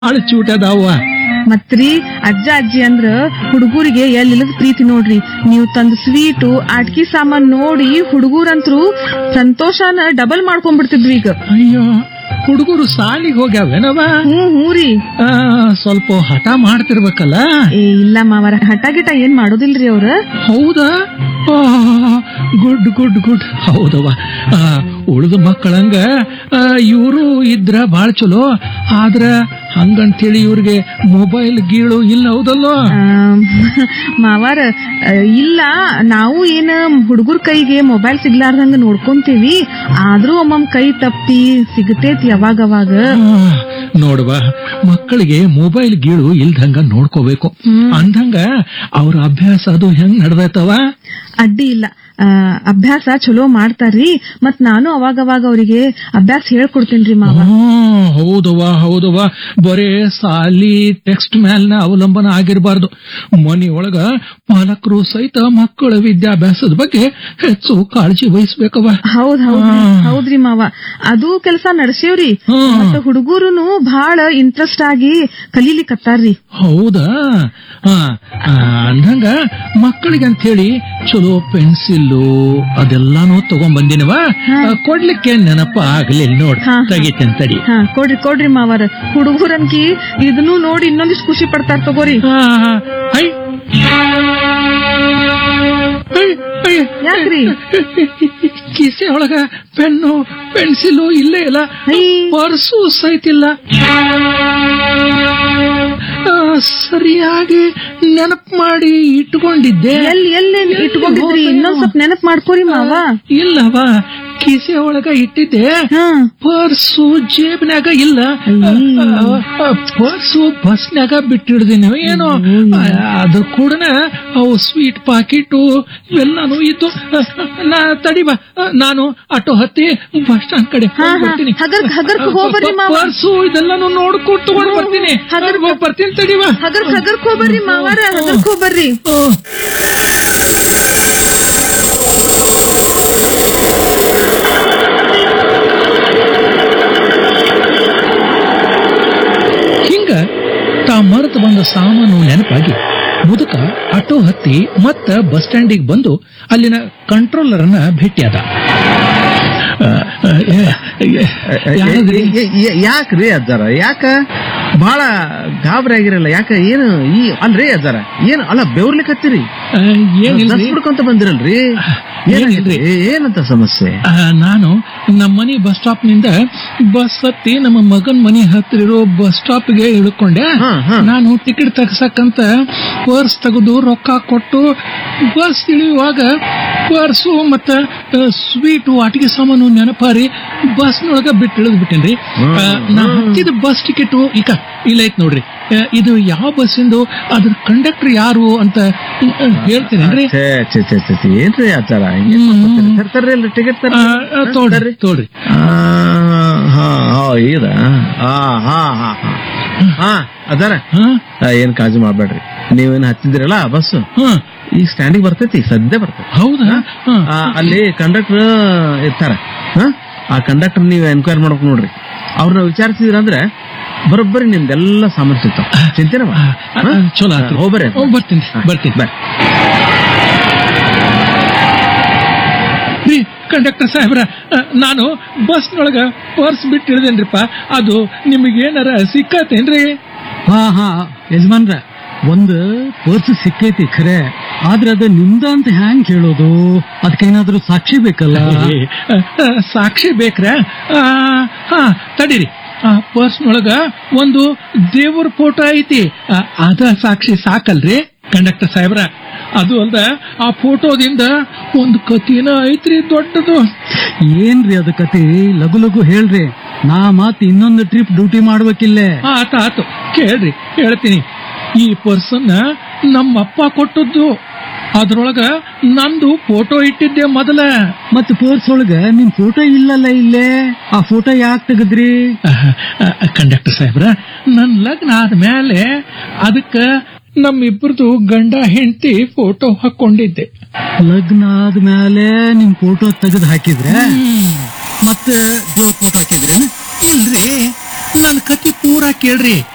ಬಾಳ ಚೂಟ್ ಅದಾವ ಮತ್ರಿ ಅಜ್ಜ ಅಜ್ಜಿ ಅಂದ್ರ ಹುಡುಗರಿಗೆ ಎಲ್ಲಿಲ್ಲದ ಪ್ರೀತಿ ನೋಡ್ರಿ ನೀವು ತಂದ ಸ್ವೀಟು ಆಟ್ಕಿ ಸಾಮಾನ್ ನೋಡಿ ಹುಡುಗರಂತ್ರು ಸಂತೋಷನ ಡಬಲ್ ಮಾಡ್ಕೊಂಡ್ಬಿಡ್ತಿದ್ವಿ ಈಗ ಅಯ್ಯೋ ಹುಡುಗರು ಸಾಲಿಗೆ ಹೋಗ್ಯಾವೇನವ ಹ್ಞೂ ಹ್ಞೂ ರೀ ಆ, ಸ್ವಲ್ಪ ಹಠ ಮಾಡ್ತಿರ್ಬೇಕಲ್ಲ ಏ ಇಲ್ಲ ಮಾವರ ಹಠ ಗಿಟ ಏನ್ ಮಾಡೋದಿಲ್ರಿ ಅವ್ರ ಹೌದಾ ಗುಡ್ ಗುಡ್ ಗುಡ್ ಹೌದವ ಉಳಿದ ಮಕ್ಕಳಂಗ ಇವರು ಇದ್ರ ಬಾಳ ಚಲೋ ಆದ್ರ ಹಂಗಂತೇಳಿ ಇವ್ರಿಗೆ ಮೊಬೈಲ್ ಗೀಳು ಇಲ್ಲ ಹೌದಲ್ಲೋ ಮಾವಾರ ಆ, ಇಲ್ಲ ನಾವು ಏನ ಹುಡುಗರ ಕೈಗೆ ಮೊಬೈಲ್ ಸಿಗ್ಲಾರ್ದಂಗ ನೋಡ್ಕೊಂತೀವಿ ಆದ್ರೂ ಒಮ್ಮೊಮ್ ಕೈ ತಪ್ಪಿ ಸಿಗತೇತಿ ಯಾವಾಗವಾಗ ಆ, ನೋಡುವ ಮಕ್ಕಳಿಗೆ ಮೊಬೈಲ್ ಗೀಳು ಇಲ್ದಂಗ ನೋಡ್ಕೋಬೇಕು ಅಂದಂಗ ಅವ್ರ ಅಭ್ಯಾಸ ಅದು ಹೆಂಗ್ ನಡ್ದೈತವ ಅಡ್ಡಿ ಇಲ್ಲ ಆ, ಅಭ್ಯಾಸ ಚಲೋ ಮಾಡ್ತಾರ್ರಿ ಮತ್ ನಾನು ಅವಾಗವಾಗ ಅವರಿಗೆ ಅಭ್ಯಾಸ ಹೇಳ್ಕೊಡ್ತೇನ್ರಿ ಮಾವ ಹ್ಮ್ ಹೌದವ ಹೌದವ ಬರೇ ಸಾಲಿ ಟೆಕ್ಸ್ಟ್ ಮ್ಯಾಲ್ನ ಅವಲಂಬನ ಆಗಿರಬಾರ್ದು ಮನೆಯೊಳಗ ಪಾಲಕರು ಸಹಿತ ಮಕ್ಕಳ ವಿದ್ಯಾಭ್ಯಾಸದ ಬಗ್ಗೆ ಹೆಚ್ಚು ಕಾಳಜಿ ವಹಿಸ್ಬೇಕವ ಹೌದ್ ಹೌದ್ರಿ ಹಾ. ಹೌದ್ರಿ ಮಾವ ಅದು ಕೆಲಸ ನಡ್ಸೇವ್ರಿ ಹ್ಮ್. ಮತ್ತ ಹುಡುಗರುನು ಬಹಳ ಇಂಟ್ರೆಸ್ಟ್ ಆಗಿ ಕಲೀಲಿಕತ್ತಾರ್ರಿ ಹೌದಾ ಆ, ಆ, ಅಂದಂಗ ಮಕ್ಕಳಿಗೆ ಅಂತ ಹೇಳಿ ಚಲೋ ಪೆನ್ಸಿಲ್ಲು ಅದೆಲ್ಲಾನು ತಗೊಂಡ್ ಬಂದಿನವ ಕೊಡ್ಲಿಕ್ಕೆ ನೆನಪ ಆಗ್ಲಿಲ್ಲ ನೋಡ್ ಹಾ, ಹಾ. ತೆಗಿತೇನ್ ತಡಿ ಹಾ ಕೊಡ್ರಿ ಕೊಡ್ರಿ ಮಾವರ ಹುಡುಗರನ್ಕಿ ಇದನ್ನು ನೋಡಿ ಇನ್ನೊಂದಿಷ್ಟು ಖುಷಿ ಪಡ್ತಾರ ತಗೋರಿ ಆ, ಐ. I, I. ಯಾಕ್ರಿ ಕಿಸೆ ಒಳಗ ಪೆನ್ನು ಪೆನ್ಸಿಲು ಇಲ್ಲೇ ಇಲ್ಲ ಐ. ಪರ್ಸು ಸಹಿತಿಲ್ಲ ಆ, ಸರಿಯಾಗಿ ನೆನಪು ಮಾಡಿ ಇಟ್ಕೊಂಡಿದ್ದೆ ಎಲ್ಲಿ ಎಲ್ಲಿ ಇಟ್ಕೊಂಡಿದ್ರಿ ಇನ್ನೊಂದ್ ಸ್ವಲ್ಪ ನೆನಪ್ ಮಾಡ್ಕೋರಿ ಮಾವ ಇಲ್ಲವ ಕಿಸೆ ಒಳಗ ಇಟ್ಟಿದ್ದೆ ಹಾ ಪರ್ಸು ಜೇಬ್ನ್ಯಾಗ ಇಲ್ಲ ಪರ್ಸು ಬಸ್ನ್ಯಾಗ ಬಿಟ್ಟಿಡ್ದಿನಿ ಏನೋ ಆ, ಅದ್ರ ಕೂಡನ ಅವು ಸ್ವೀಟ್ ಪಾಕಿಟು ಇವೆಲ್ಲಾನು ಇದ್ದು ನಾ ತಡಿ ಬಾ ನಾನು ಆಟೋ ಹತ್ತಿ ಬಸ್ ಸ್ಟ್ಯಾಂಡ್ ಕಡೆ ಹಾ, ಹೋಗ್ ಹಾ. ಬರ್ತೀನಿ ಹಗರ್ಕ್- ಹಗರ್ಕ್ ಹೋಗ್ಬರ್ರಿ ಮಾವ. ಪರ್ಸು ಇದೆಲ್ಲಾನು ನೋಡ್ಕೊಂಡು ತಗೊಂಡ್ ಬರ್ತೀನಿ ಹಗರ್ಕ್- ಹೋಗ್ ಬರ್ತೀನಿ ತಡಿ ಬಾ ಹಗರ್ಕ್ ಹಗರ್ಕ್ ಹೋಗ್ಬರ್ರಿ ಮಾವಾರ ಹಗರ್ಕ್ ಹೋಗ್ಬರ್ರಿ ಹ್ಮ್. ಹಿಂಗ ತಾ ಮರೆತು ಬಂದ ಸಾಮಾನು ನೆನಪಾಗಿ ಮುದುಕ ಆಟೋ ಹತ್ತಿ ಮತ್ತ ಬಸ್ ಸ್ಟ್ಯಾಂಡಿಗೆ ಬಂದು ಅಲ್ಲಿನ ಕಂಟ್ರೋಲರ್ ಅನ್ನ ಭೇಟಿಯಾದ ಆ, ಆ, ಏ- ಏ- ಯಾರದ್ರಿ? ಯಾಕ್ರಿ ಅಜ್ಜಾರ ಯಾಕ ಬಹಳ ಗಾಬರಿ ಆಗಿರಲ್ಲ ಯಾಕ ಏನು ಈ ಅಲ್ರಿ ಅಜ್ಜಾರ ಏನ್ ಅಲ್ಲ ಬೆವ್ರ್ಲಿಕತ್ತೀರಿ ಆ, ಏನಿಲ್ರಿ ದಸ್ ಬಿಡ್ಕೊಂತ ಬಂದಿರಲ್ರಿ ಏನಾಗಿದ್ರಿ ಏನಿಲ್ರಿ. ಏನಂತ ಸಮಸ್ಯೆ ಆ, ನಾನು ನಮ್ಮ ಮನಿ ಬಸ್ ಸ್ಟಾಪ್ ನಿಂದ ಬಸ್ ಹತ್ತಿ ನಮ್ಮ ಮಗನ್ ಮನಿ ಹತ್ರ ಇರೋ ಬಸ್ ಸ್ಟಾಪ್ ಗೆ ಇಳ್ಕೊಂಡೆ ಹಾ, ಹಾ. ನಾನು ಟಿಕೆಟ್ ತಗ್ಸಕ್ಕಂತ ಪರ್ಸ್ ತೆಗೆದು ರೊಕ್ಕ ಕೊಟ್ಟು ಬಸ್ ಇಳಿಯುವಾಗ ಪರ್ಸು ಮತ್ತ ಸ್ವೀಟು ಆಟಿಕೆ ಸಾಮಾನು ನೆನಪಾರಿ ಬಸ್ನೊಳಗ ಬಿಟ್ಟು ಇಳಿದ್ ಬಿಟ್ಟೇನ್ರಿ ಆ, ನಾ ಹತ್ತಿದ ಬಸ್ ಟಿಕೆಟ್ ಈಗ ಇಲ್ಲ ಐತ್ ನೋಡ್ರಿ ಆ, ಇದು ಯಾವ ಬಸ್ಸಿಂದು ಅದ್ರ ಕಂಡಕ್ಟರ್ ಯಾರು ಅಂತ ಆ, ಹೇಳ್ತೀನೇನ್ರಿ ಛೇ ಛೇ ಛೇ ಛೇ ಛೇ, ಏನ್ರಿ ಅಜ್ಜಾರ ಹಿಂಗೇನ್ ಮಾಡ್ಕೊತೀರಿ? ತರ್- ತರ್ರಿ ಅಲ್ರಿ ಟಿಕೆಟ್ ಆ, ಆ, ತೋಳ್ರಿ ತೋಳ್ರಿ ಹಾ ಹಾ ಇದ ಹಾ ಹಾ ಹಾ ಹಾ ಹಾ ಅದಾರ ಹಾ ಏನ್ ಕಾಳಜಿ ಮಾಡ್ಬೇಡ್ರಿ ನೀವೇನ್ ಹತ್ತಿದಿರಲ್ಲ ಬಸ್ ಹಾ ಈಗ ಸ್ಟ್ಯಾಂಡಿಗೆ ಬರ್ತೈತಿ ಸದ್ಯ ಬರ್ತೈತಿ ಹೌದಾ ಹಾ. ಆ, ಅಲ್ಲಿ ಕಂಡಕ್ಟರ್ ಇರ್ತಾರ ಹ? ಆ ಕಂಡಕ್ಟರ್ ನೀವು ಎನ್ಕ್ವೈರಿ ಮಾಡ್ಬೇಕು ನೋಡ್ರಿ ಅವ್ರನ್ನ ವಿಚಾರಿಸಿದ್ರ ಅಂದ್ರೆ ಬರೋಬ್ಬರಿ ನಿಮ್ದೆಲ್ಲ ಸಾಮಾನು ಸಿಗ್ತಾವ ಚಿಂತೆನ ಆ, ಆ, ಚಲೋ ಆತು. ಹೋಗ್ಬರ್ರಿ ಓ, ಬರ್ತೀನಿ ಬರ್ತೀನಿ ಬರ್ರಿ ರೀ ಕಂಡಕ್ಟರ್ ಸಾಹೇಬ್ರ ಆ, ನಾನು ಬಸ್ನೊಳಗ ಪರ್ಸ್ ಬಿಟ್ಟು ಇಳಿದೇನ್ರಿಪ್ಪ ಅದು ನಿಮಗೇನಾರ ಸಿಕ್ಕತ್ತೇನ್ರಿ ಹಾ ಹಾ ಯಜಮಾನ್ರ ಒಂದ್ ಪರ್ಸ್ ಸಿಕ್ಕೈತಿ ಖರೆ ಆದ್ರೆ ಅದ ನಿಮ್ದ ಅಂತ ಹ್ಯಾಂಗ್ ಹೇಳೋದು ಅದಕ್ಕೇನಾದ್ರೂ ಸಾಕ್ಷಿ ಬೇಕಲ್ಲ ಏ, ಆ, ಆ, ಸಾಕ್ಷಿ ಬೇಕ್ರ ಆ, ಹಾ ತಡೀರಿ ಆ ಪರ್ಸ್ನೊಳಗ ಒಂದು ದೇವ್ರ ಫೋಟೋ ಐತಿ ಆ, ಅದ ಸಾಕ್ಷಿ ಸಾಕಲ್ರಿ ಕಂಡಕ್ಟರ್ ಸಾಹೇಬ್ರ ಅದು ಅಲ್ದ ಆ ಫೋಟೋದಿಂದ ಒಂದು ಕತಿನ ಐತ್ರಿ ದೊಡ್ಡದು ಏನ್ರಿ ಅದ ಕತೆ ಲಘು ಲಘು ಹೇಳ್ರಿ ನಾ ಮತ್ ಇನ್ನೊಂದು ಟ್ರಿಪ್ ಡ್ಯೂಟಿ ಮಾಡ್ಬೇಕಿಲ್ಲೇ ಆತ ಆತು ಕೇಳ್ರಿ ಹೇಳ್ತೀನಿ ಈ ಪರ್ಸನ್ನ ನಮ್ಮಪ್ಪ ಕೊಟ್ಟದ್ದು ಅದ್ರೊಳಗ ನಂದು ಫೋಟೋ ಇಟ್ಟಿದ್ದೆ ಮೊದಲ ಮತ್ ಪರ್ಸ್ ಒಳಗ ನಿಮ್ ಫೋಟೋ ಇಲ್ಲಲ್ಲ ಇಲ್ಲೇ ಆ ಫೋಟೋ ಯಾಕೆ ತೆಗದ್ರಿ ಕಂಡಕ್ಟರ್ ಸಾಹೇಬ್ರ ನನ್ ಲಗ್ನ ಆದ್ಮೇಲೆ ಅದಕ್ಕ ನಮ್ಮಿಬ್ಬರದು ಗಂಡ ಹೆಂಡತಿ ಫೋಟೋ ಹಾಕೊಂಡಿದ್ದೆ ಲಗ್ನ ಆದ್ಮೇಲೆ ನಿಮ್ ಫೋಟೋ ತೆಗೆದು ಹಾಕಿದ್ರೆ ಮತ್ತೆ ಫೋಟೋ ಹಾಕಿದ್ರೇನು ಇಲ್ರಿ ನನ್ ಕತಿ ಪೂರಾ ಕೇಳ್ರಿ